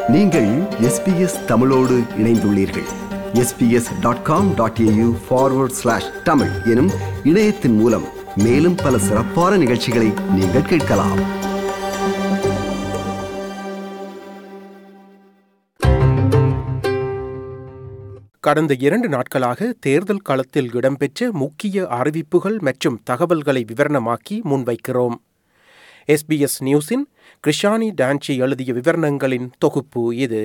நீங்கள் எஸ்பிஎஸ் தமிழோடு இணைந்துள்ளீர்கள் SBS dot com dot AU forward slash Tamil எனும் இணையத்தின் மூலம் மேலும் பல சிறப்பான நிகழ்ச்சிகளை நீங்கள் கேட்கலாம் கடந்த இரண்டு நாட்களாக தேர்தல் களத்தில் இடம்பெற்ற முக்கிய அறிவிப்புகள் மற்றும் தகவல்களை விவரணமாக்கி முன்வைக்கிறோம் எஸ்பிஎஸ் நியூஸின் கிருஷானி டான்ச்சி எழுதிய விவரணங்களின் தொகுப்பு இது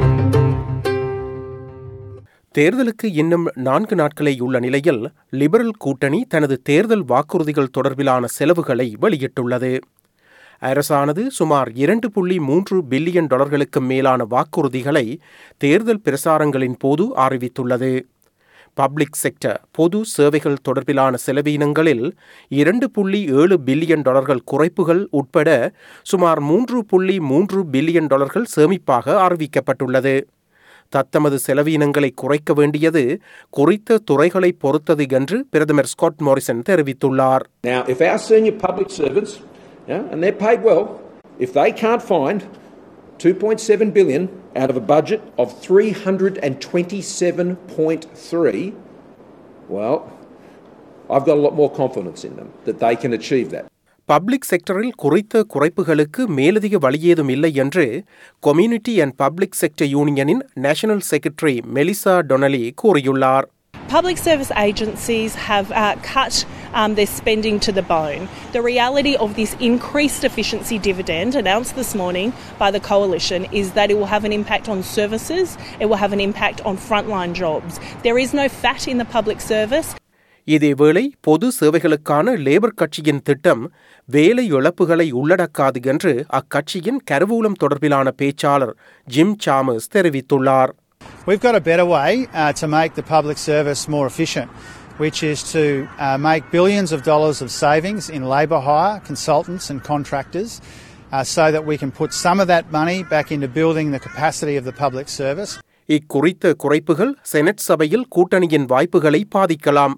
தேர்தலுக்கு இன்னும் நான்கு நாட்களே உள்ள நிலையில் லிபரல் கூட்டணி தனது தேர்தல் வாக்குறுதிகள் தொடர்பிலான செலவுகளை வெளியிட்டுள்ளது அரசானது சுமார் இரண்டு புள்ளி மூன்று பில்லியன் டாலர்களுக்கு மேலான வாக்குறுதிகளை தேர்தல் பிரசாரங்களின் போது அறிவித்துள்ளது பப்ளிக் செக்டர் பொது சேவைகள் தொடர்பிலான செலவீனங்களில் இரண்டு புள்ளி ஏழு பில்லியன் டாலர்கள் குறைப்புகள் உட்பட சுமார் மூன்று புள்ளி மூன்று பில்லியன் டாலர்கள் சேமிப்பாக அறிவிக்கப்பட்டுள்ளது தத்தமது செலவீனங்களை குறைக்க வேண்டியது குறித்த துறைகளை பொறுத்தது என்று பிரதமர் ஸ்காட் மோரிசன் தெரிவித்துள்ளார் Now, if our senior public servants, yeah, and they're paid well, if they can't find 2.7 billion out of a budget of 327.3, well, I've got a lot more confidence in them that they can achieve that. Public செக்டரில் குறித்த குறைப்புகளுக்கு மேலதிக வழியேதும் இல்லை என்று community and public sector யூனியனின் national secretary Melissa Donnelly கூறியுள்ளார் Public service agencies have uh, cut um, their spending to the bone. The reality of this increased efficiency dividend announced this morning by the Coalition is that it will have an impact on services, it will have an impact on frontline jobs. There is no fat in the public service. இதேவேளை பொது சேவைகளுக்கான labour கட்சியின் திட்டம் வேலை இழப்புகளை உள்ளடக்காது என்று அக்கட்சியின் கருவூலம் தொடர்பிலான பேச்சாளர் ஜிம் சாமஸ் தெரிவித்துள்ளார் We've got a better way uh, to make the public service more efficient, which is to uh, make billions of dollars of savings in labour hire, consultants, and contractors. Uh, so that we can put some of that money back into building the capacity of the public service. இக்குறித்த குறைப்புகள் senate சபையில் கூட்டணியின் வாய்ப்புகளை பாதிக்கலாம்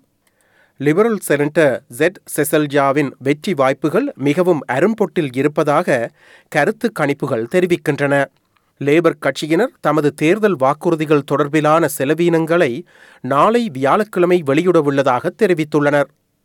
liberal senator jet செசல்ஜாவின் வெற்றி வாய்ப்புகள் மிகவும் அரும்பொட்டில் இருப்பதாக கருத்து கணிப்புகள் தெரிவிக்கின்றன லேபர் கட்சியினர் தமது தேர்தல் வாக்குறுதிகள் தொடர்பிலான செலவீனங்களை நாளை வியாழக்கிழமை வெளியிடவுள்ளதாக தெரிவித்துள்ளனர்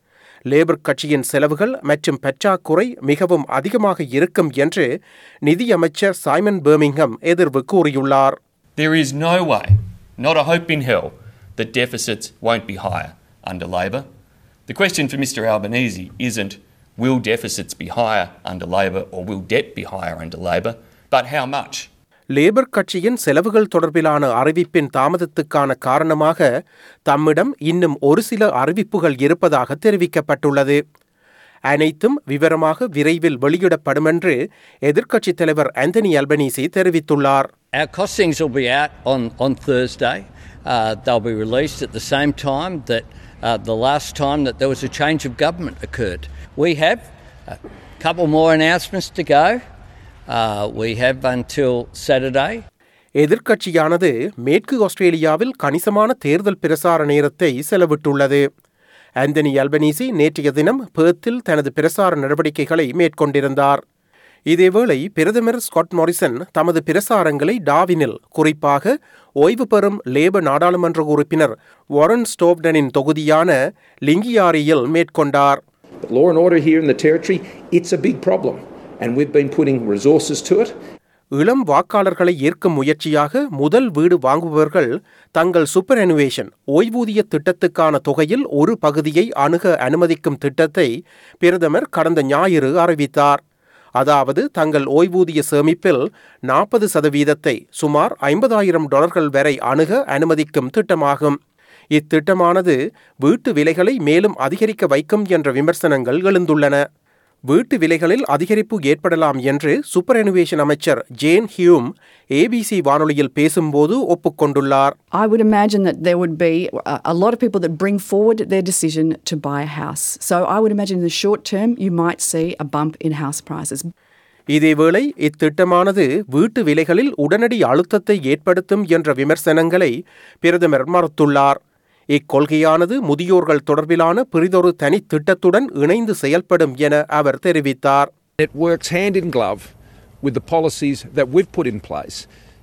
லேபர் கட்சியின் செலவுகள் மற்றும் பற்றாக்குறை மிகவும் அதிகமாக இருக்கும் என்று நிதியமைச்சர் சைமன் பெர்மிங்ஹம் எதிர்வு கூறியுள்ளார் There is no way, not a hope in hell, that deficits won't be higher under Labor. The question for Mr Albanese isn't will deficits be higher under Labor or will debt be higher under Labor, but how much? Labor கட்சியின் செலவுகள் தொடர்பிலான அறிவிப்பின் தாமதத்துக்கான காரணமாக தம்மிடம் இன்னும் ஒரு சில அறிவிப்புகள் இருப்பதாக தெரிவிக்கப்பட்டுள்ளது அனைத்தும் விவரமாக விரைவில் வெளியிடப்படும் என்று எதிர்க்கட்சித் தலைவர் ஆந்தனி அல்பனீசி தெரிவித்துள்ளார் Our costings will be out on, on Thursday. Uh, they'll be released at the same time that uh, the last time that there was a change of government occurred. We have a couple more announcements to go. Uh, we have until Saturday. எதிர்க்கட்சியானது மேற்கு ஆஸ்திரேலியாவில் கணிசமான தேர்தல் பிரசார நேரத்தை செலவிட்டுள்ளது Anthony Albanese நேற்றைய தினம் பேர்த்தில் தனது பிரசார நடவடிக்கைகளை மேற்கொண்டிருந்தார் இதேவேளை பிரதமர் ஸ்காட் மாரிசன் தமது பிரசாரங்களை டாவினில் குறிப்பாக ஓய்வு பெறும் லேபர் நாடாளுமன்ற உறுப்பினர் வாரன் ஸ்டோப்டனின் தொகுதியான லிங்கியாரியில் மேற்கொண்டார் But law and order here in the Territory, it's a big problem. And we've been putting resources to it. இளம் வாக்காளர்களை ஏற்கும் முயற்சியாக முதல் வீடு வாங்குபவர்கள் தங்கள் சூப்பர் அனுவேஷன் ஓய்வூதிய திட்டத்துக்கான தொகையில் ஒரு பகுதியை அணுக அனுமதிக்கும் திட்டத்தை பிரதமர் கடந்த ஞாயிறு அறிவித்தார் அதாவது தங்கள் ஓய்வூதிய சேமிப்பில் நாற்பது சதவீதத்தை சுமார் ஐம்பதாயிரம் டாலர்கள் வரை அணுக அனுமதிக்கும் திட்டமாகும் இத்திட்டமானது வீட்டு விலைகளை மேலும் அதிகரிக்க வைக்கும் என்ற விமர்சனங்கள் எழுந்துள்ளன வீட்டு விலைகளில் அதிகரிப்பு ஏற்படலாம் என்று சூப்பர் அனுவேஷன் அமைச்சர் ஜேன் ஹியூம் ஏபிசி வானொலியில் பேசும்போது ஒப்புக்கொண்டுள்ளார் I would imagine that there would be a a lot of people that bring forward their decision to buy a house. So I would imagine in the short term, you might see a bump in house prices. இதேவேளை இத்திட்டமானது வீட்டு விலைகளில் உடனடி அழுத்தத்தை ஏற்படுத்தும் என்ற விமர்சனங்களை பிரதமர் மறுத்துள்ளார் இக்கொள்கையானது முதியோர்கள் தொடர்பிலான பிரிதொரு தனி திட்டத்துடன் இணைந்து செயல்படும் என அவர் தெரிவித்தார் It works hand in glove with the policies that we've put in place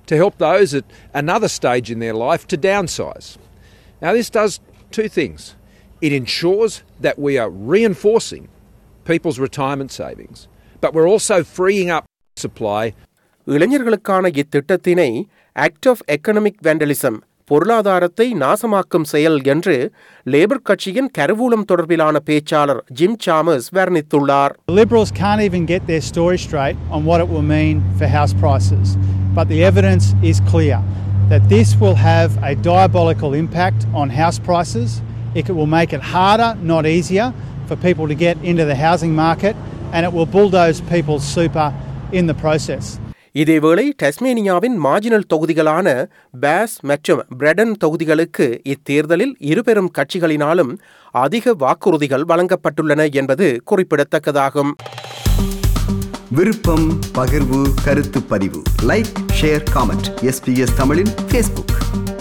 to help those at another stage in their life to downsize. Now, this does two things it ensures that we are reinforcing people's retirement savings, but we're also freeing up supply இளைஞர்களுக்கான இத்திட்டத்தினை act of economic vandalism பொருளாதாரத்தை நாசமாக்கும் செயல் என்று Labor கட்சியின் கருவூலம் தொடர்பிலான பேச்சாளர் ஜிம் சாமஸ் வர்ணித்துள்ளார் The Liberals can't even get their story straight on what it will mean for house prices, but the evidence is clear that this will have a diabolical impact on house prices. It will make it harder, not easier, for people to get into the housing market, and it will bulldoze people's super in the process. இதேவேளை டஸ்மேனியாவின் marginal தொகுதிகளான base மற்றும் பிரெடன் தொகுதிகளுக்கு இத்தேர்தலில் இருபெரும் கட்சிகளினாலும் அதிக வாக்குறுதிகள் வழங்கப்பட்டுள்ளன என்பது குறிப்பிடத்தக்கதாகும் விருப்பம் பகிர்வு கருத்து பதிவு லைக் ஷேர் காமெண்ட் எஸ்பிஎஸ் தமிழின் ஃபேஸ்புக்